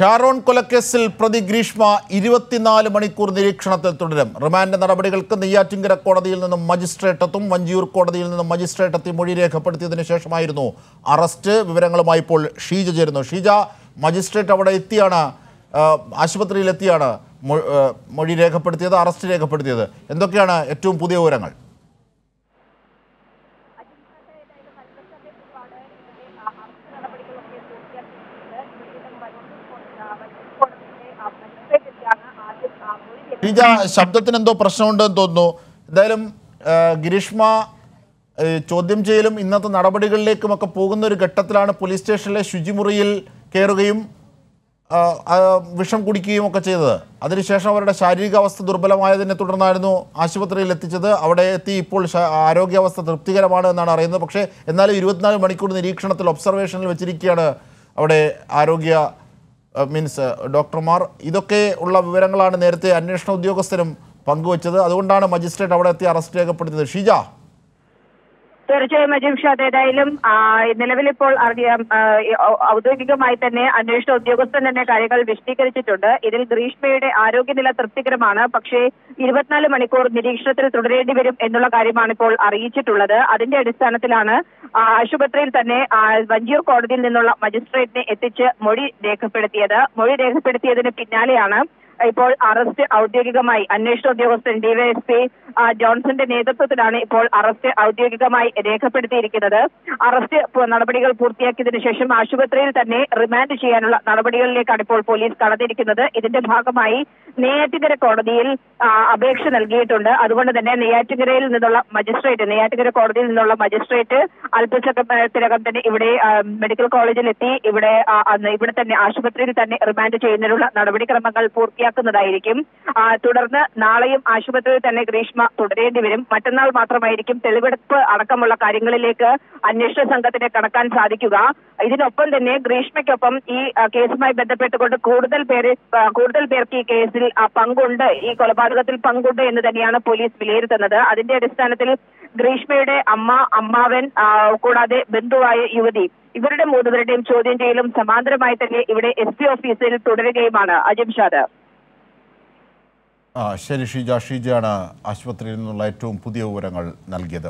ഷാരോൺ കൊലക്കേസിൽ പ്രതി ഗ്രീഷ്മ ഇരുപത്തിനാല് മണിക്കൂർ നിരീക്ഷണത്തിൽ തുടരും റിമാൻഡ് നടപടികൾക്ക് നെയ്യാറ്റിങ്കര കോടതിയിൽ നിന്നും മജിസ്ട്രേറ്റ് എത്തും വഞ്ചിയൂർ കോടതിയിൽ നിന്നും മജിസ്ട്രേറ്റ് എത്തി മൊഴി രേഖപ്പെടുത്തിയതിനു ശേഷമായിരുന്നു അറസ്റ്റ് വിവരങ്ങളുമായി ഇപ്പോൾ ഷീജ ചേരുന്നു ഷീജ മജിസ്ട്രേറ്റ് അവിടെ എത്തിയാണ് ആ, ആശുപത്രിയിൽ എത്തിയാണ് മൊ- ആ, മൊഴി രേഖപ്പെടുത്തിയത് അറസ്റ്റ് രേഖപ്പെടുത്തിയത് എന്തൊക്കെയാണ് ഏറ്റവും പുതിയ വിവരങ്ങൾ ഷീജ ശബ്ദത്തിന് എന്തോ പ്രശ്നമുണ്ടെന്ന് തോന്നുന്നു എന്തായാലും ആ, ഗിരീഷ്മ ഏ, ചോദ്യം ചെയ്യലും ഇന്നത്തെ നടപടികളിലേക്കുമൊക്കെ പോകുന്ന ഒരു ഘട്ടത്തിലാണ് പോലീസ് സ്റ്റേഷനിലെ ശുചിമുറിയിൽ കയറുകയും ആ, ആ, വിഷം കുടിക്കുകയും ഒക്കെ ചെയ്തത് അതിനുശേഷം അവരുടെ ശാരീരികാവസ്ഥ ദുർബലമായതിനെ തുടർന്നായിരുന്നു ആശുപത്രിയിൽ എത്തിച്ചത് അവിടെ എത്തി ഇപ്പോൾ ശ- ആരോഗ്യാവസ്ഥ തൃപ്തികരമാണ് എന്നാണ് അറിയുന്നത് പക്ഷേ എന്നാലും ഇരുപത്തിനാല് മണിക്കൂർ നിരീക്ഷണത്തിൽ ഒബ്സർവേഷനിൽ വെച്ചിരിക്കുകയാണ് അവിടെ ആരോഗ്യ മീൻസ് ഡോക്ടർമാർ ഇതൊക്കെ ഉള്ള വിവരങ്ങളാണ് നേരത്തെ അന്വേഷണ ഉദ്യോഗസ്ഥരും പങ്കുവച്ചത് അതുകൊണ്ടാണ് മജിസ്ട്രേറ്റ് അവിടെ എത്തി അറസ്റ്റ് രേഖപ്പെടുത്തിയത് ഷീജ തീർച്ചയായും അജിം ഷാദ് ഏതായാലും ആ, നിലവിലിപ്പോൾ അറിയാം ആ, ഈ ഔ- ഔദ്യോഗികമായി തന്നെ അന്വേഷണ ഉദ്യോഗസ്ഥൻ തന്നെ കാര്യങ്ങൾ വിശദീകരിച്ചിട്ടുണ്ട് ഇതിൽ ഗ്രീഷ്മയുടെ ആരോഗ്യനില തൃപ്തികരമാണ് പക്ഷേ ഇരുപത്തിനാല് മണിക്കൂർ നിരീക്ഷണത്തിൽ തുടരേണ്ടി വരും എന്നുള്ള കാര്യമാണ് ഇപ്പോൾ അറിയിച്ചിട്ടുള്ളത് അതിന്റെ അടിസ്ഥാനത്തിലാണ് ആ, ആശുപത്രിയിൽ തന്നെ ആ, വഞ്ചിയൂർ കോടതിയിൽ നിന്നുള്ള മജിസ്ട്രേറ്റിനെ എത്തിച്ച് മൊഴി രേഖപ്പെടുത്തിയത് മൊഴി രേഖപ്പെടുത്തിയതിന് പിന്നാലെയാണ് ഇപ്പോൾ അറസ്റ്റ് ഔദ്യോഗികമായി അന്വേഷണ ഉദ്യോഗസ്ഥൻ ഡിവൈഎസ്പി ആ, ജോൺസന്റെ നേതൃത്വത്തിലാണ് ഇപ്പോൾ അറസ്റ്റ് ഔദ്യോഗികമായി രേഖപ്പെടുത്തിയിരിക്കുന്നത് അറസ്റ്റ് പു- നടപടികൾ പൂർത്തിയാക്കിയതിനു ശേഷം ആശുപത്രിയിൽ തന്നെ റിമാൻഡ് ചെയ്യാനുള്ള നടപടികളിലേക്കാണ് ഇപ്പോൾ പോലീസ് കടന്നിരിക്കുന്നത് ഇതിന്റെ ഭാഗമായി നെയ്യാറ്റിങ്കര കോടതിയിൽ ആ, അപേക്ഷ നൽകിയിട്ടുണ്ട് അതുകൊണ്ട് തന്നെ നെയ്യാറ്റിങ്കരയിൽ നിന്നുള്ള മജിസ്ട്രേറ്റ് നെയ്യാറ്റിങ്കര കോടതിയിൽ നിന്നുള്ള മജിസ്ട്രേറ്റ് അല്പസമയത്തിനകം തന്നെ ഇവിടെ ആ, മെഡിക്കൽ കോളേജിൽ എത്തി ഇവിടെ ആ, അന്ന് ഇവിടെ തന്നെ ആശുപത്രിയിൽ തന്നെ റിമാൻഡ് ചെയ്യുന്നതിനുള്ള നടപടിക്രമങ്ങൾ പൂർത്തിയാക്കുന്നതായിരിക്കും ആ, തുടർന്ന് നാളെയും ആശുപത്രിയിൽ തന്നെ ഗ്രീഷ്മ തുടരേണ്ടി വരും മറ്റന്നാൾ മാത്രമായിരിക്കും തെളിവെടുപ്പ് അടക്കമുള്ള കാര്യങ്ങളിലേക്ക് അന്വേഷണ സംഘത്തിന് കടക്കാൻ സാധിക്കുക ഇതിനൊപ്പം തന്നെ ഗ്രീഷ്മയ്ക്കൊപ്പം ഈ ആ, കേസുമായി ബന്ധപ്പെട്ടുകൊണ്ട് കൂടുതൽ പേര് ആ, കൂടുതൽ പേർക്ക് ഈ കേസിൽ ആ, പങ്കുണ്ട് ഈ കൊലപാതകത്തിൽ പങ്കുണ്ട് എന്ന് തന്നെയാണ് പോലീസ് വിലയിരുത്തുന്നത് അതിന്റെ അടിസ്ഥാനത്തിൽ ഗ്രീഷ്മയുടെ അമ്മ അമ്മാവൻ ആ, കൂടാതെ ബന്ധുവായ യുവതി ഇവരുടെ മൂന്നുപേരുടെയും ചോദ്യം ചെയ്യലും സമാന്തരമായി തന്നെ ഇവിടെ എസ് പി ഓഫീസിൽ തുടരുകയുമാണ് അജിം ഷാദ് ആ ശരി ഷീജ ഷീജയാണ് ആശുപത്രിയിൽ നിന്നുള്ള ഏറ്റവും പുതിയ വിവരങ്ങൾ നൽകിയത്